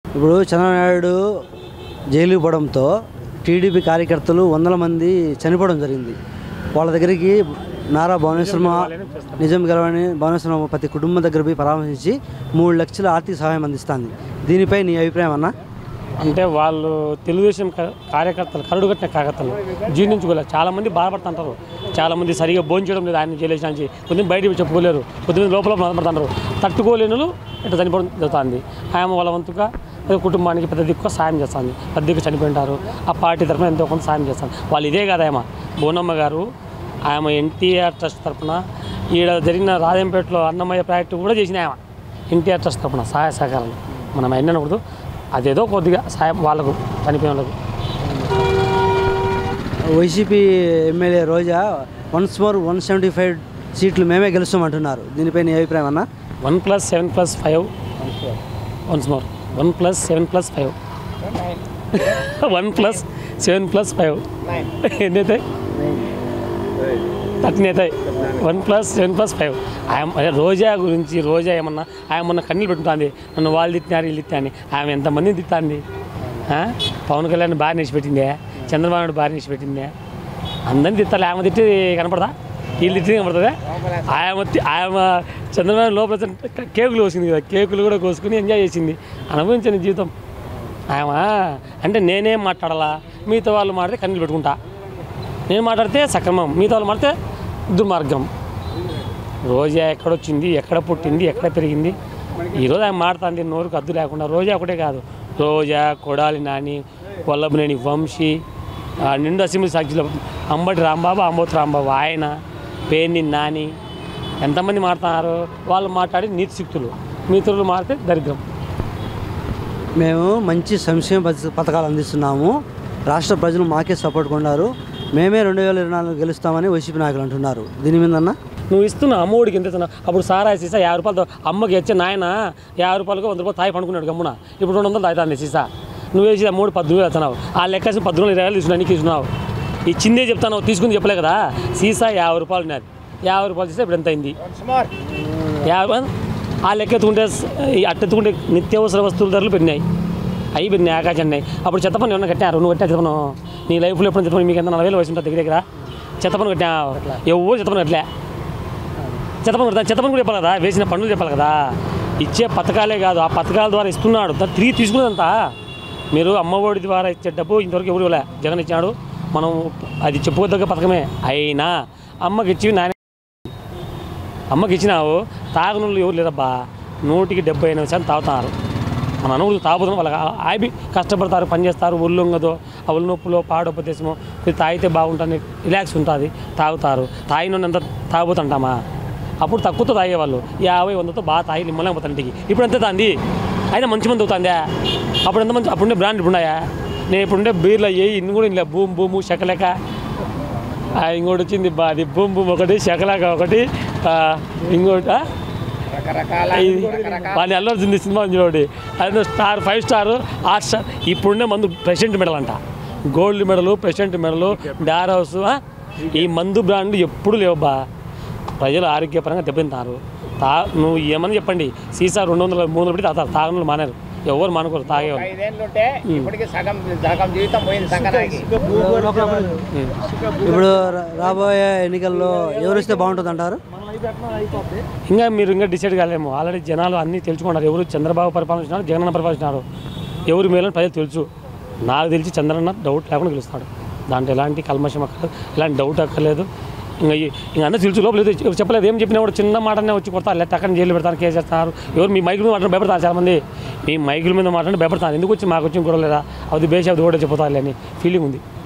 ఇప్పుడు చంద్రబాబు నాయుడు జైలుకి పోవడంతో టీడీపీ కార్యకర్తలు వందల మంది చనిపోవడం జరిగింది వాళ్ళ దగ్గరికి నారా భువనేశ్వరమ నిజం గెలవని భువనేశ్వరమ ప్రతి కుటుంబం దగ్గర పోయి పరామర్శించి మూడు లక్షల ఆర్థిక సహాయం అందిస్తుంది దీనిపై నీ అభిప్రాయం అన్నా అంటే వాళ్ళు తెలుగుదేశం క- కార్యకర్తలు కరుడు కట్టిన కార్యకర్తలు జీర్ణించుకోలేరు చాలా మంది బాధపడుతుంటారు చాలా మంది సరిగా భోంచేయడం లేదు ఆయన జైలు నుంచి కొద్దిమంది బయటకు చెప్పుకోలేరు కొద్దిమంది లోపల బాధపడుతుంటారు తట్టుకోలేని వాళ్ళు ఇట్లా చనిపోవడం జరుగుతుంది ఆయన వాళ్ళ వంతుగా ఏదో కుటుంబానికి పెద్ద దిక్కు సాయం చేస్తుంది పెద్ద దిక్కు చనిపోయింటారు ఆ పార్టీ తరఫున ఎంతో కొంత సాయం చేస్తాను వాళ్ళు ఇదే కాదు ఆమె బోనమ్మ గారు ఆమె ఎన్టీఆర్ ట్రస్ట్ తరఫున ఈడ జరిగిన రాజంపేటలో అన్నమయ్య ప్రాజెక్టు కూడా చేసిన ఆమె ఎన్టీఆర్ ట్రస్ట్ తరఫున సహాయ సహకారాలు మనం అయినప్పుడు అదేదో కొద్దిగా సాయం వాళ్ళకు చనిపోయిన వాళ్ళకు YCP MLA Roja once more one seventy five సీట్లు మేమే గెలుస్తామంటున్నారు దీనిపై నీ అభిప్రాయం అన్నా one plus seven plus five once more one plus seven plus five one plus seven plus five ఎన్ని అవుతాయి థర్టీన్ అవుతాయి one plus seven plus five ఆయన అదే రోజా గురించి రోజా ఏమన్నా ఆయన మొన్న కన్నీళ్ళు పెట్టుకుంటుంది నన్ను వాళ్ళు తిట్టినారు వీళ్ళు తిట్టా అని ఆమె ఎంతమందిని తిట్టాంది ఆ? పవన్ కళ్యాణ్ బాగా నిలిచిపెట్టిందే చంద్రబాబు నాయుడు బాగా నిలిచిపెట్టిందే అందరిని తిట్టాలి ఆమె తిట్టి కనపడదా వీళ్ళు తిట్టి కనపడుతుందా ఆయన తి- ఆయన చంద్రబాబు లోపల కే- కేకులు కోసింది కదా కేకులు కూడా కోసుకుని ఎంజాయ్ చేసింది అనుభవించని జీవితం ఆమె అంటే నేనేం మాట్లాడాలా మిగతా వాళ్ళు మాట్లాడితే కన్నీళ్ళు పెట్టుకుంటా నేను మాట్లాడితే సక్రమం మిగతా వాళ్ళు మాట్లాడితే దుర్మార్గం రోజా ఎక్కడొచ్చింది ఎక్కడ పుట్టింది ఎక్కడ పెరిగింది ఈరోజు ఆయన మాడుతుంది నోరుకు అద్దు లేకుండా రోజా ఒకటే కాదు రోజా కొడాలి నాని వల్లభనేని వంశీ ఆ నిండు అసెంబ్లీ సాక్షిలో అంబటి రాంబాబు అంబోతు రాంబాబు ఆయన పేర్ని నాని ఎంతమంది మాడుతున్నారు వాళ్ళు మాట్లాడి నీతి శక్తులు మిత్రులు మాడితే దరిద్రం మేము మంచి సంక్షేమ పథ- పథకాలు అందిస్తున్నాము రాష్ట్ర ప్రజలు మాకే సపోర్ట్ కొన్నారు మేమే రెండు వేల ఇరవై నాలుగు గెలుస్తామని వైసీపీ నాయకులు అంటున్నారు దీని మీద అన్న నువ్వు ఇస్తున్నావు అమ్మఒడికి ఎంత ఇస్తున్నావు అప్పుడు సారా సీసా యాభై రూపాయలతో అమ్మకి ఇచ్చే నాయన యాభై రూపాయలకు వంద రూపాయలు తాయి పండుకున్నాడు గమ్మున ఇప్పుడు రెండు వందలు తాగుతుంది సీసా నువ్వు వేసి అమ్మఒడి పద్దులు వేస్తున్నావు ఆ లెక్కసిన పద్దులు ఇరవై వేలు తీసుకున్నా నీకు ఇస్తున్నావు ఇచ్చిందే చెప్తాను తీసుకుని చెప్పలే కదా సీసా యాభై రూపాయలు ఉన్నది యాభై రూపాయలు చేస్తే ఇప్పుడు ఎంత అయింది యాభై ఆ లెక్క ఎత్తుకుంటే ఈ అట్ట ఎత్తుకుంటే నిత్యావసర వస్తువుల ధరలు పెరిగినాయి అవి పెరిగినాయి ఆకాశం ఉన్నాయి అప్పుడు చెత్త పని ఏమన్నా కట్టారు నువ్వు కట్టా చెత్త పను నీ లైఫ్లో ఎప్పుడు చెత్త పని మీకు ఎంత నలభై వేలు వయసు ఉంటుంది దగ్గర దగ్గర చెత్త పని కట్టా ఎవరు చెత్త పని కట్టలే చెత్త పని కడతా చెత్త పని కూడా చెప్పాలి కదా వేసిన పనులు చెప్పాలి కదా ఇచ్చే పథకాలే కాదు ఆ పథకాల ద్వారా ఇస్తున్నాడు దాన్ని తిరిగి తీసుకున్నదంతా మీరు అమ్మఒడి ద్వారా ఇచ్చే డబ్బు ఇంతవరకు ఎవరు ఇవ్వలే జగన్ ఇచ్చాడు మనం అది చెప్పుకోదగ్గ పథకమే అయినా అమ్మకి ఇచ్చి నాయన అమ్మకి ఇచ్చినావు తాగనులు ఎవరు లేరబ్బా నూటికి డెబ్బై ఎనిమిది శాతం తాగుతున్నారు మన అనువులు తాగుతున్నాం వాళ్ళకి ఆపి కష్టపడతారు పని చేస్తారు ఒళ్ళొంగదో ఆ ఒళ్ళు నొప్పులో పాడోపదేశమో ఇది తాగితే బాగుంటుంది రిలాక్స్ ఉంటుంది తాగుతారు తాగినంత తాగుతుంటామా అప్పుడు తక్కువతో తాగేవాళ్ళు యాభై వందతో బాగా తాగి నిమ్మలం పోతాను ఇంటికి ఇప్పుడు ఎంత తాంది అయినా మంచి మంది అవుతుందా అప్పుడు ఎంత మంచి అప్పుడుండే బ్రాండ్ ఇప్పుడున్నాయా నేను ఇప్పుడుండే బీర్లు అయ్యి ఇన్ని కూడా ఇలా భూమి భూము శకలేక ఆ, ఇంకోటి వచ్చింది బా అది బూమ్ బూమ్ ఒకటి శకలాక ఒకటి ఆ, ఇంకోటి ఆ? ఇది వాడిని అల్లు అర్జున్ సినిమా ఉంది చూడండి అది star five star or star ఇప్పుడుండే మందు ప్రెసిడెంట్ మెడల్ అంట గోల్డ్ మెడల్ ప్రెసిడెంట్ మెడల్ డార్ హౌస్ ఆ? ఈ మందు బ్రాండ్ ఎప్పుడు లేవబ్బా ప్రజలు ఆరోగ్యపరంగా దెబ్బతింటారు తా నువ్వు ఏమని చెప్పండి సీసా రెండు వందల మూడు వందలు పెట్టి తాగుతారు తాగనులు మానేరు ఎవరు మానుకోరు తాగేవాళ్ళు ఐదేళ్ళు ఉంటే ఇప్పటికి సగం సగం జీవితం పోయింది సంక్రాంతికి ఇప్పుడు రా- రాబోయే ఎన్నికల్లో ఎవరు వస్తే బాగుంటుంది అంటారు ఇంకా మీరు ఇంకా డిసైడ్ కాలేము ఆల్రెడీ జనాలు అన్నీ తెలుసుకున్నారు ఎవరు చంద్రబాబు పరిపాలించినారు జగనన్న పరిపాలించినారు ఎవరు మేలని ప్రజలు తెలుసు నాకు తెలిసి చంద్రన్న డౌట్ లేకుండా గెలుస్తాడు దాంట్లో ఎలాంటి కల్మషం అక్కర్లేదు ఎలాంటి డౌట్ అక్కర్లేదు ఇంకా ఈ- ఇంకా అందరూ తెలుసు లోపల ఏదో చె- చెప్పలేదు ఏం చెప్పినా కూడా చిన్న మాటనే వచ్చి కొడతారు లేకపోతే అక్కడ జైలు పెడతారు కేసు చేస్తున్నారు ఎవరు మీ మైకుల మీద మాట్లాడి భయపడతారు చాలామంది మీ మైకుల మీద మాట్లాడి భయపడతారు ఎందుకు వచ్చి మాకు వచ్చి గొడవ లేదా అది బేసి అది కూడా చెప్పిపోతారు అని ఫీలింగ్ ఉంది